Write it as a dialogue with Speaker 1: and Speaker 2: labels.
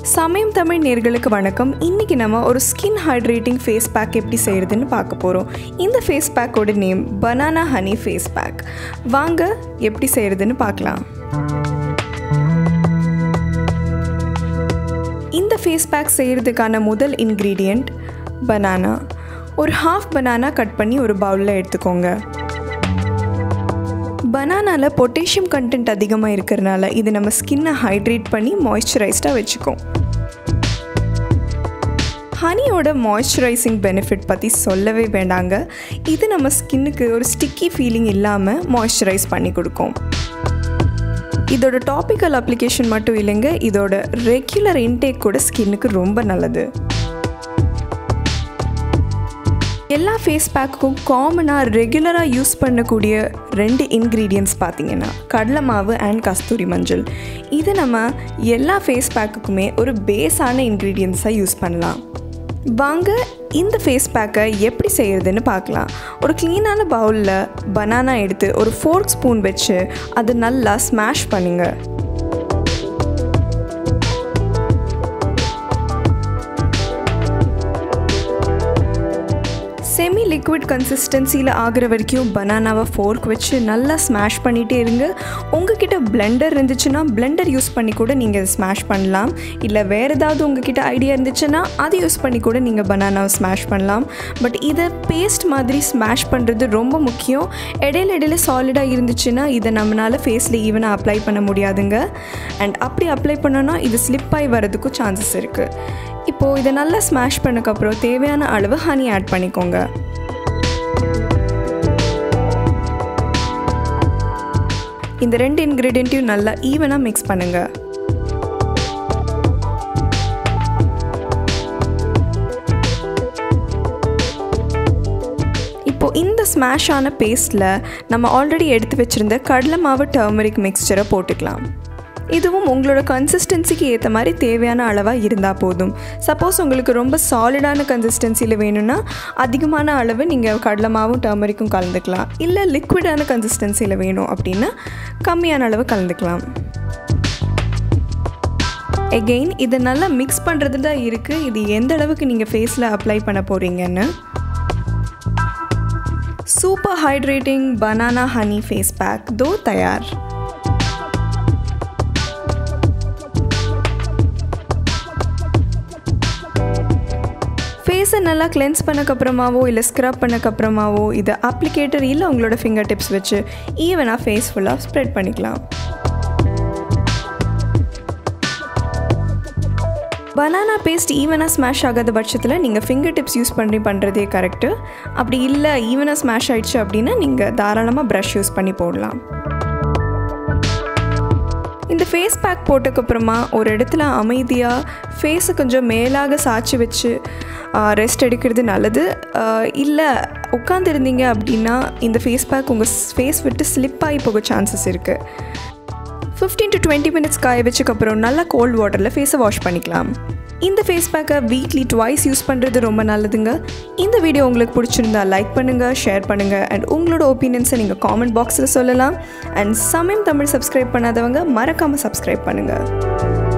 Speaker 1: சமயம் தமிழ் நேர்களுக்கு வணக்கம் இன்றைக்கி நம்ம ஒரு ஸ்கின் ஹைட்ரேட்டிங் ஃபேஸ் பேக் எப்படி செய்கிறதுன்னு பார்க்க போகிறோம் இந்த ஃபேஸ் பேக்கோட name banana honey face pack வாங்க எப்படி செய்கிறதுன்னு பார்க்கலாம் இந்த ஃபேஸ் பேக் செய்கிறதுக்கான முதல் இன்க்ரீடியண்ட் பனானா ஒரு ஹாஃப் பனானா கட் பண்ணி ஒரு பவுலில் எடுத்துக்கோங்க பனானாவில் பொட்டேஷியம் கண்டென்ட் அதிகமாக இருக்கிறனால இது நம்ம ஸ்கின்னை ஹைட்ரேட் பண்ணி மாய்ஸ்சரைஸ்டாக வச்சுக்கும் ஹனியோட மாய்ஸ்சரைசிங் பெனிஃபிட் பற்றி சொல்லவே வேண்டாங்க இது நம்ம ஸ்கின்னுக்கு ஒரு ஸ்டிக்கி ஃபீலிங் இல்லாமல் மாய்ஸ்சரைஸ் பண்ணி கொடுக்கும் இதோட டாபிக்கல் அப்ளிகேஷன் மட்டும் இல்லைங்க இதோட ரெகுலர் இன்டேக் கூட ஸ்கின்னுக்கு ரொம்ப நல்லது எல்லா ஃபேஸ் பேக்குக்கும் காமனாக ரெகுலராக யூஸ் பண்ணக்கூடிய ரெண்டு இன்க்ரீடியன்ட்ஸ் பார்த்தீங்கன்னா கடலை மாவு அண்ட் கஸ்தூரி மஞ்சள் இது நம்ம எல்லா ஃபேஸ் பேக்குக்குமே ஒரு பேஸான இன்க்ரீடியன்ஸாக யூஸ் பண்ணலாம் வாங்க இந்த ஃபேஸ் பேக்கை எப்படி செய்கிறதுன்னு பார்க்கலாம் ஒரு க்ளீனான பவுலில் பனானா எடுத்து ஒரு ஃபோர்க் ஸ்பூன் வச்சு அதை நல்லா ஸ்மாஷ் பண்ணுங்கள் செமி லிக்விட் கன்சிஸ்டன்சியில் ஆகிற வரைக்கும் பனானாவை ஃபோர்க் வச்சு நல்லா ஸ்மாஷ் பண்ணிகிட்டே இருங்க உங்ககிட்ட பிளெண்டர் இருந்துச்சுன்னா பிளெண்டர் யூஸ் பண்ணி கூட நீங்கள் ஸ்மாஷ் பண்ணலாம் இல்லை வேறு ஏதாவது உங்ககிட்ட ஐடியா இருந்துச்சுன்னா அதை யூஸ் பண்ணி கூட நீங்கள் பனானாவை ஸ்மாஷ் பண்ணலாம் பட் இதை பேஸ்ட் மாதிரி ஸ்மாஷ் பண்ணுறது ரொம்ப முக்கியம் இடையில இடையில சாலிடாக இருந்துச்சுன்னா இதை நம்மளால் ஃபேஸில் ஈவனாக அப்ளை பண்ண முடியாதுங்க அண்ட் அப்படி அப்ளை பண்ணோன்னா இது ஸ்லிப் ஆகி வரதுக்கும் சான்சஸ் இருக்குது இப்போது இதை நல்லா ஸ்மாஷ் பண்ணக்கப்புறம் தேவையான அளவு ஹனி ஆட் பண்ணிக்கோங்க இந்த ரெண்டு இன்க்ரீடியண்ட்டையும் நல்லா ஈவனாக மிக்ஸ் பண்ணுங்கள் இப்போது இந்த ஸ்மாஷ் ஆன பேஸ்ட்டில் நம்ம ஆல்ரெடி எடுத்து வச்சுருந்த கடலை மாவு டர்மரிக் மிக்ஸ்சரை போட்டுக்கலாம் இதுவும் உங்களோட கன்சிஸ்டன்சிக்கு ஏற்ற மாதிரி தேவையான அளவாக இருந்தால் போதும் சப்போஸ் உங்களுக்கு ரொம்ப சாலிடான கன்சிஸ்டன்சியில் வேணும்னா அதிகமான அளவு நீங்கள் கடலை மாவும் டர்மரிக்கும் கலந்துக்கலாம் இல்லை லிக்விடான கன்சிஸ்டன்சியில் வேணும் அப்படின்னா கம்மியான அளவு கலந்துக்கலாம் எகெயின் இதை நல்லா மிக்ஸ் பண்ணுறது தான் இருக்குது இது எந்த அளவுக்கு நீங்கள் ஃபேஸில் அப்ளை பண்ண போகிறீங்கன்னு super hydrating banana honey face pack தோ தயார் ஃபேஸை நல்லா கிளென்ஸ் பண்ணக்கப்புறமாவோ இல்லை ஸ்க்ரப் பண்ணக்கப்புறமாவோ இதை அப்ளிகேட்டர் இல்லை உங்களோட ஃபிங்கர் டிப்ஸ் வச்சு ஈவனாக ஃபேஸ் ஃபுல்லாக ஸ்ப்ரெட் பண்ணிக்கலாம் பனானா பேஸ்ட் ஈவனாக ஸ்மாஷ் ஆகாத பட்சத்தில் நீங்கள் ஃபிங்கர் டிப்ஸ் யூஸ் பண்ணி பண்ணுறதே கரெக்டு அப்படி இல்லை ஈவனாக ஸ்மாஷ் ஆயிடுச்சு அப்படின்னா நீங்கள் தாராளமாக ப்ரஷ் யூஸ் பண்ணி போடலாம் இந்த ஃபேஸ் பேக் போட்டதுக்கப்புறமா ஒரு இடத்துல அமைதியாக ஃபேஸை கொஞ்சம் மேலாக சாய்ச்சி வச்சு ரெஸ்ட் எடுக்கிறது நல்லது இல்லை உட்காந்துருந்தீங்க அப்படின்னா இந்த ஃபேஸ் பேக் உங்கள் ஃபேஸ் விட்டு ஸ்லிப் ஆகி போக சான்சஸ் இருக்குது ஃபிஃப்டீன் டு டுவெண்ட்டி மினிட்ஸ் காய வச்சக்கப்புறம் நல்லா கோல்ட் வாட்டரில் ஃபேஸை வாஷ் பண்ணிக்கலாம் இந்த ஃபேஸ் பேக்கை வீக்லி ட்வைஸ் யூஸ் பண்ணுறது ரொம்ப நல்லதுங்க இந்த வீடியோ உங்களுக்கு பிடிச்சிருந்தா லைக் பண்ணுங்கள் ஷேர் பண்ணுங்கள் அண்ட் உங்களோட ஒப்பீனியன்ஸை நீங்கள் காமெண்ட் பாக்ஸில் சொல்லலாம் அண்ட் சமயம் தமிழ் சப்ஸ்கிரைப் பண்ணாதவங்க மறக்காமல் சப்ஸ்கிரைப் பண்ணுங்கள்